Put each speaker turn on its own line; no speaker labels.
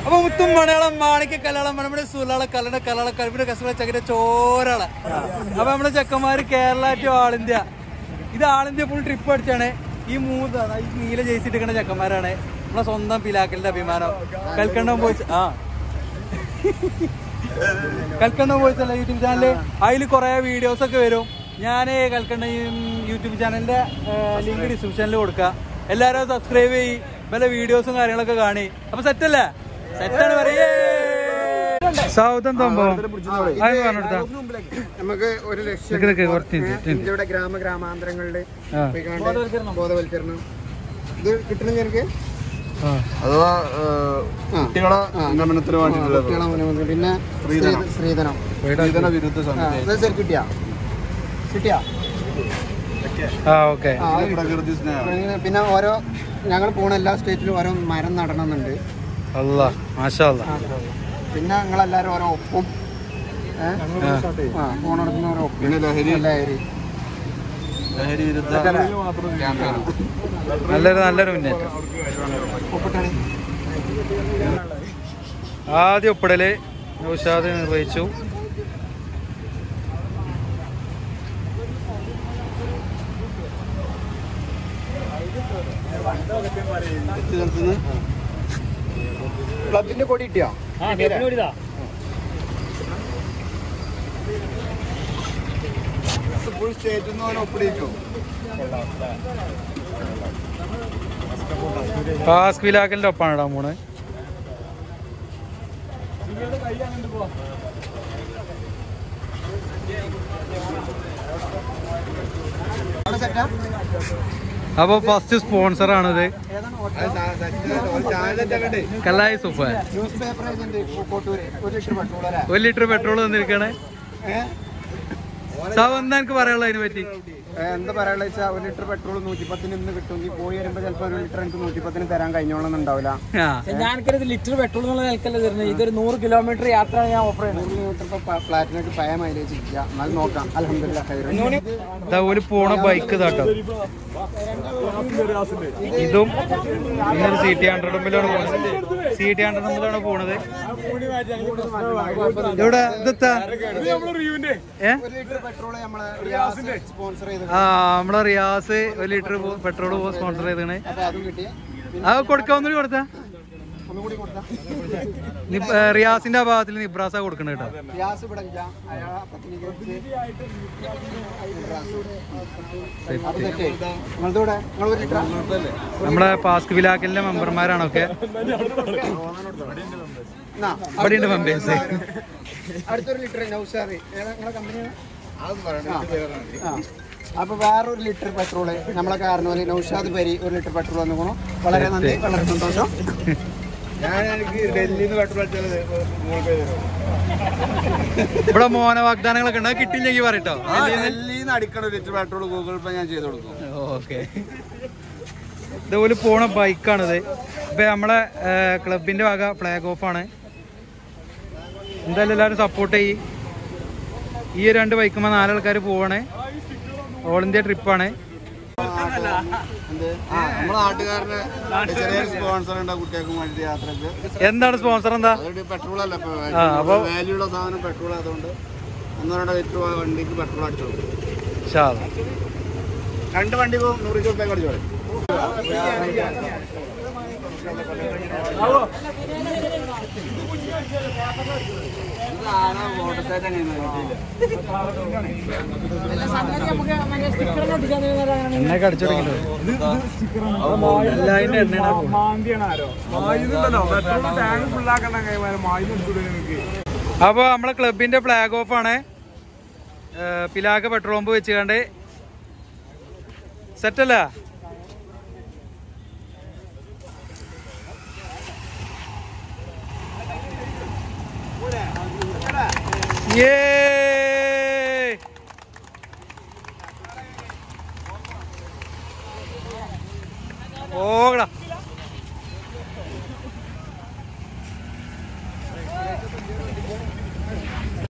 അപ്പൊ മുത്തും മലയാളം മാണിക്ക കലയാളം നമ്മുടെ സുലാള കലയുടെ കലയാള കഴിവിന്റെ കസറ ചകിര ചോരാള അപ്പൊ നമ്മുടെ ചെക്കന്മാര് കേരള ടു ആൾ ഇന്ത്യ ഇത് ആൾ ഇന്ത്യ ഫുൾ ട്രിപ്പ് അടിച്ചാണ് ഈ മൂന്ന് ഈ നീല ജയിച്ചിട്ടിരിക്കുന്ന ചെക്കന്മാരാണ് നമ്മളെ സ്വന്തം പിലാക്കലിന്റെ അഭിമാനം കൽക്കണ്ടം പോയി ആ കൽക്കണ്ടം വോയിസ് അല്ല യൂട്യൂബ് ചാനല് അതിൽ കുറെ വീഡിയോസ് ഒക്കെ വരും ഞാൻ കൽക്കണ്ട യൂട്യൂബ് ചാനലിന്റെ ലിങ്ക് ഡിസ്ക്രിപ്ഷനിൽ കൊടുക്കാം എല്ലാവരും സബ്സ്ക്രൈബ് ചെയ്യ് പല വീഡിയോസും കാര്യങ്ങളൊക്കെ കാണി അപ്പൊ സെറ്റ് അല്ലേ സെറ്റാണ് പറയേ സൗദം സംഭവം അത് പറഞ്ഞെടുത്താ
നമുക്ക് ഒരു ലക്ഷ്യം
നിക്ക് നിക്ക് കുറച്ച് മിനിറ്റ്, മിനിറ്റ്.
ഇന്ത്യയുടെ ഗ്രാമ ഗ്രാമാന്തരങ്ങളില്
ആ.
പോയിക്കാണ്ട് ബോധവൽക്കരണം ഇത് കിട്ടണമെങ്കിൽ എനിക്ക്
ആ.
അഥവാ കുട്ടികളെ ഉന്നമനത്തിന് വേണ്ടിയിട്ടുള്ള
കുട്ടികളെ മുന്നേ പിന്നെ
സ്ത്രീധനം.
സ്ത്രീധനം
സ്ത്രീധന വിരുദ്ധ
ആ,
സമിതി
ഇത് ശരി കിട്ടിയാ കിട്ടിയാ
ആ ഓക്കെ
ആ, അത് കിട്ടി.
പ്രകൃതി സ്നേഹം
പിന്നെ- പിന്നെ ഓരോ ഞങ്ങൾ പോണ എല്ലാ സ്റ്റേറ്റിലും ഓരോ മരം നടണമെന്നുണ്ട്
അല്ല മാഷാ അല്ലാ.
പിന്നെ ഞങ്ങളെല്ലാരും ഓരോ ഒപ്പും ഏ? ആ പോണടക്കുന്ന ഓരോ ഒപ്പും
പിന്നെ ലഹരി
ലഹരി
ലഹരി വിരുദ്ധ ക്യാമ്പയിനും
നല്ലൊരു നല്ലൊരു മുന്നേറ്റം
ഒപ്പിട്ടാണ്
ആദ്യ ഒപ്പിടല് നൗഷാദ് നിർവഹിച്ചു
ക്ലബിന്റെ കൊടി കിട്ടിയോ
ഫുൾ സ്റ്റേറ്റിൽ നിന്ന് ഓരോ ഒപ്പിടിക്കും
ഫാസ് വിലാക്കലിന്റെ ഒപ്പാണ് ഇടാൻ പോണ്
അവിടെ സെറ്റാ
അപ്പൊ ഫസ്റ്റ് സ്പോൺസർ ആണിത് Kallai super
news paper agent Kottoor ഒരു ലിറ്റർ പെട്രോൾ അല്ലേ
ഒരു ലിറ്റർ പെട്രോൾ തന്നിരിക്കണേ സാബ് എന്താ എനിക്ക് പറയാനുള്ളത് അതിനെ പറ്റി
ഏ, എന്താ പറയാനുള്ള വെച്ചാൽ ഒരു ലിറ്റർ പെട്രോൾ നൂറ്റിപ്പത്തിന് ഇന്ന് കിട്ടും നീ പോയി വരുമ്പോ ചിലപ്പോ ഒരു ലിറ്റർ എനിക്ക് നൂറ്റിപ്പത്തിന് തരാൻ കഴിഞ്ഞോളൊന്നും ഉണ്ടാവില്ല
ആ
ഞാനിക്കരുത് ലിറ്റർ പെട്രോൾ എന്നുള്ള നിലക്കല്ല തരുന്നത് ഇതൊരു നൂറ് കിലോമീറ്റർ യാത്ര ഞാൻ ഓഫർ ചെയ്യുന്നത്
നൂറ് ലിറ്റർ ഇപ്പൊ പ്ലാറ്റിനൊക്കെ പഴയ മൈലേജ് ഇല്ല എന്നാലും നോക്കാം അലഹമില്ല
ഇതാ ഒരു പോണ ബൈക്ക് ഇതാട്ടോ ഇതും ഇന്നൊരു സി ടി ഹൺഡ്രഡ് മുമ്പിലാണ് പോണത് സി ടി ഹൺഡ്രഡ് മുമ്പിലാണ് പോണത് ഇവിടെ ഇതെത്താ ഏ
ഒരു ലിറ്റർ പെട്രോൾ നമ്മളെ സ്പോൺസർ ചെയ്ത്
ആ നമ്മളെ റിയാസ് ഒരു ലിറ്റർ പെട്രോൾ സ്പോൺസർ ചെയ്താണ്
അപ്പൊ അതും കിട്ടി
അത് കൊടുക്കാവുന്ന കൊടുത്താ
ഒന്നുകൂടി കൊടുത്താ
നിബ്- ഏ, റിയാസിന്റെ ആ ഭാഗത്തിൽ നിബ്രാസ കൊടുക്കണ കേട്ടോ
ഗ്യാസ് ഇവിടെ ഇല്ല അയാളെ പത്തിനിക്ക് അത് തെറ്റേ നിങ്ങളുടെ കൂടെ നിങ്ങൾ ഒരു ലിറ്റർ
നമ്മളെ പാസ്ക് വിലാക്കലിന്റെ മെമ്പർമാരാണൊക്കെ ഇവിടെ ഉണ്ട് മെമ്പേഴ്സ്
അടുത്തൊരു ലിറ്റർ നൗസാദ് ഏതാ നിങ്ങളെ കമ്പനിയാണ് ആ. അപ്പൊ വേറൊരു ലിറ്റർ പെട്രോള് നമ്മളെ കാരണവര് നൗഷാദ് പരി ഒരു ലിറ്റർ പെട്രോൾ വന്നു വളരെ നന്ദി വളരെ സന്തോഷം
ഞാൻ എനിക്ക് ഡൽഹിയിൽ നിന്ന് പെട്രോൾ അടിച്ചാൽ ഗൂഗിൾ പേ തരും
ഇവിടെ മോന വാഗ്ദാനങ്ങളൊക്കെ ഉണ്ട് അത് കിട്ടിയില്ലെങ്കിൽ പറയട്ടോ
ഡൽഹിയിൽ നിന്ന് അടിക്കണ ഒരു ലിറ്റർ പെട്രോൾ ഗൂഗിൾ പേ ഞാൻ ചെയ്ത് കൊടുക്കും
ഓക്കെ ഇതുപോലെ പോണ ബൈക്കാണിത് ഇപ്പൊ നമ്മളെ ക്ലബിന്റെ വക ഫ്ലാഗ് ഓഫ് ആണ് എന്തായാലും എല്ലാവരും സപ്പോർട്ട് ചെയ്യും ഈ രണ്ട് ബൈക്കുമ്പോൾ നാലാൾക്കാർ പോവാണ് ഓൾ ഇന്ത്യ ട്രിപ്പാണ്
ആ, നമ്മളെ നാട്ടുകാരുടെ ചെറിയൊരു സ്പോൺസർ ഉണ്ട് കുട്ടികൾക്ക് വേണ്ടി യാത്രക്ക്
എന്താണ് സ്പോൺസർ എന്താ
അതൊരു പെട്രോൾ അല്ല ഇപ്പൊ
ആ, അപ്പൊ-
വാല്യൂ ഉള്ള സാധനം പെട്രോൾ ആയതുകൊണ്ട് ഒന്നോ ലിറ്റർ വണ്ടിക്ക് പെട്രോൾ അടിച്ചു കൊടുക്കും
ഷാ
രണ്ട് വണ്ടിക്ക് നൂറ് രൂപ അടിച്ചു കൊടുക്കും
എണ്ണ കടിച്ചു തുടങ്ങിയിട്ടുണ്ട് എല്ലാം അതിന്റെ എണ്ണയാണ് അപ്പൊ നമ്മളെ ക്ലബിന്റെ ഫ്ലാഗ് ഓഫ് ആണ് ഏഹ് പിലാക്ക പെട്രോൾ പമ്പ് വെച്ചുകൊണ്ട് സെറ്റല്ല ഏ ഓടാ